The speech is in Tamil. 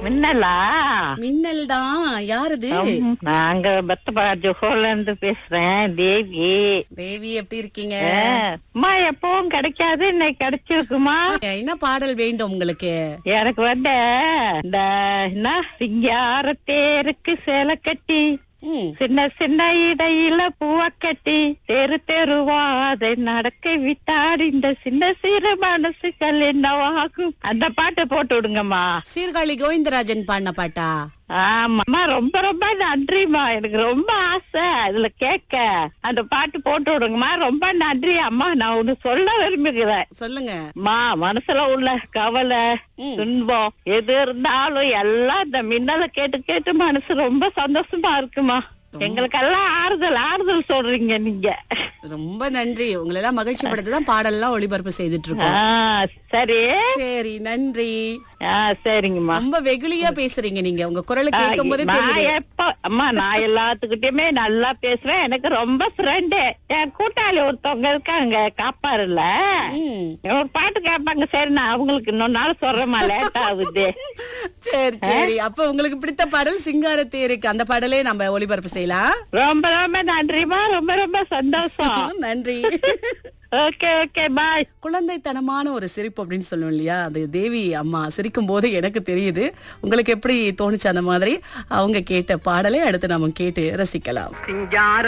மின்னலா மின்னல் தான் யாருது ம், நாங்க பத்தபா ஜோஹோல இருந்து பேசுறேன் தேவி தேவி எப்படி இருக்கீங்க ஆ, அம்மா எப்பவும் கிடைக்காது இன்னைக்கு கிடைச்சிருக்குமா என்ன பாடல் வேண்டும் உங்களுக்கு எனக்கு வந்து இந்த என்ன சிங்கார தேருக்கு சேலை கட்டி ம், சின்ன சின்ன இடையில பூவ கட்டி தெரு தெருவா அதை நடக்க விட்டார் இந்த சின்ன சிறு மனசுகள் என்னவாகும் அந்த பாட்டை போட்டு விடுங்கம்மா சீர்காழி கோவிந்தராஜன் பாடின பாட்டா ஆமாம்மா ரொம்ப ரொம்ப நன்றிம்மா எனக்கு ரொம்ப ஆசை இதுல கேட்க அந்த பாட்டு போட்டு விடுங்கம்மா ரொம்ப நன்றி அம்மா நான் ஒண்ணு சொல்ல விரும்புகிறேன் சொல்லுங்க அம்மா மனசுல உள்ள கவலை ம். துன்பம் எது இருந்தாலும் எல்லாம் இந்த மின்னலை கேட்டு கேட்டு மனசு ரொம்ப சந்தோஷமா இருக்குமா எங்களுக்கெல்லாம் ஆறுதல் ஆறுதல் சொல்றீங்க நீங்க ரொம்ப நன்றி உங்களை எல்லாம் மகிழ்ச்சி படுத்துதான் பாடல்லாம் ஒளிபரப்பு செய்துட்டு இருக்கோம் ஆ, சரி சரி நன்றி ஆ சரிங்கம்மா ரொம்ப வெகுளியா பேசுறீங்க நீங்க உங்க குரலை கேட்கும் போதே நான் தெரியுது எப்ப அம்மா நான் எல்லாத்துக்கிட்டயுமே நல்லா பேசுவேன் எனக்கு ரொம்ப ஃப்ரெண்டு என் கூட்டாளி ஒருத்தவங்க இருக்காங்க காப்பாருல ம். ஒரு பாட்டு கேட்பாங்க சரி நான் அவங்களுக்கு இன்னொரு நாள் சொல்றேம்மா லேட் ஆகுது சரி சரி அப்ப உங்களுக்கு பிடித்த பாடல் சிங்காரத்தேருக்கு அந்த பாடலே நம்ம ஒளிபரப்பு செய்யலாம் ரொம்ப ரொம்ப நன்றிமா ரொம்ப ரொம்ப சந்தோஷம் நன்றி ஓகே ஓகே பாய் குழந்தைத்தனமான ஒரு சிரிப்பு அப்படின்னு சொல்லுவோம் இல்லையா அது தேவி அம்மா சிரிக்கும் போது எனக்கு தெரியுது உங்களுக்கு எப்படி தோணுச்சு அந்த மாதிரி அவங்க கேட்ட பாடலை அடுத்து நாம கேட்டு ரசிக்கலாம்